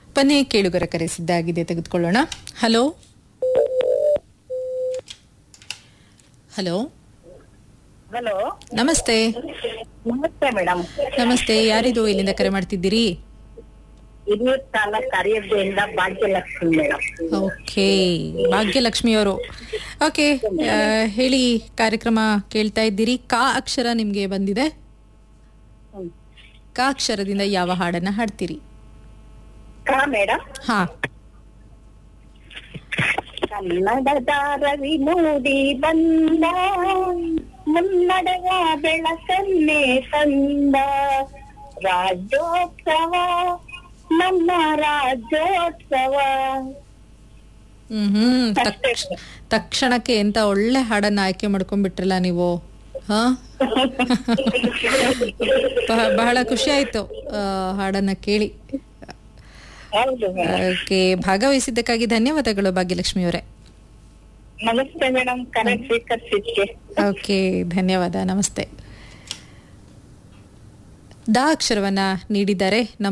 ಬನ್ನಿ ಕೇಳುಗರ ಕರೆ ಸಿದ್ಧಾಗಿದೆ ತೆಗೆದುಕೊಳ್ಳೋಣ ಹಲೋ ಹಲೋ ಹಲೋ ನಮಸ್ತೆ ನಮಸ್ತೆ ಮೇಡಮ್ ನಮಸ್ತೆ ಯಾರಿದು ಇಲ್ಲಿಂದ ಕರೆ ಮಾಡ್ತಿದ್ದೀರಿ ಹಿರಿಯೂರ್ ತಾಲೂಕ್ ಕರಿಯಬ್ಬೆಯಿಂದ ಭಾಗ್ಯಲಕ್ಷ್ಮಿ ಮೇಡಮ್ ಓಕೆ ಭಾಗ್ಯಲಕ್ಷ್ಮಿ ಅವರು ಓಕೆ ಆ, ಹೇಳಿ ಕಾರ್ಯಕ್ರಮ ಕೇಳ್ತಾ ಇದ್ದೀರಿ ಕಾ ಅಕ್ಷರ ನಿಮ್ಗೆ ಬಂದಿದೆ ಹ್ಮ್. ಕಾ ಅಕ್ಷರದಿಂದ ಯಾವ ಹಾಡನ್ನ ಹಾಡ್ತೀರಿ ಕಾ ಮೇಡಮ್ ಹಾ ಕನ್ನಡದ ರವಿ ಮೂಡಿ ಬಂದ ಮುನ್ನಡೆವ ಬೆಳಕನ್ನೇ ತಂದ ರಾಜ್ಯೋತ್ಸವ ನಮ್ಮ ರಾಜ್ಯೋತ್ಸವ ಹ್ಮ್ ಹ್ಮ್ ತಕ್ಷ- ತಕ್ಷಣಕ್ಕೆ ಎಂತ ಒಳ್ಳೆ ಹಾಡನ್ನ ಆಯ್ಕೆ ಮಾಡ್ಕೊಂಡ್ಬಿಟ್ರಲ್ಲ ನೀವು ಹಾ ಬಹ- ಬಹಳ ಖುಷಿ ಆಯ್ತು ಆ, ಹಾಡನ್ನ ಕೇಳಿ ಹೌದು ಮೇಡಮ್ ಓಕೆ ಭಾಗವಹಿಸಿದ್ದಕ್ಕಾಗಿ ಧನ್ಯವಾದಗಳು ಭಾಗ್ಯಲಕ್ಷ್ಮಿ ಅವರೇ ನಮಸ್ತೆ ಮೇಡಮ್ ಕರೆ ಸ್ವೀಕರಿಸಿದ್ಕೆ ಓಕೆ ಧನ್ಯವಾದ ನಮಸ್ತೆ ದ ಅಕ್ಷರವನ್ನ ನೀಡಿದ್ದಾರೆ ನಮ್ಮ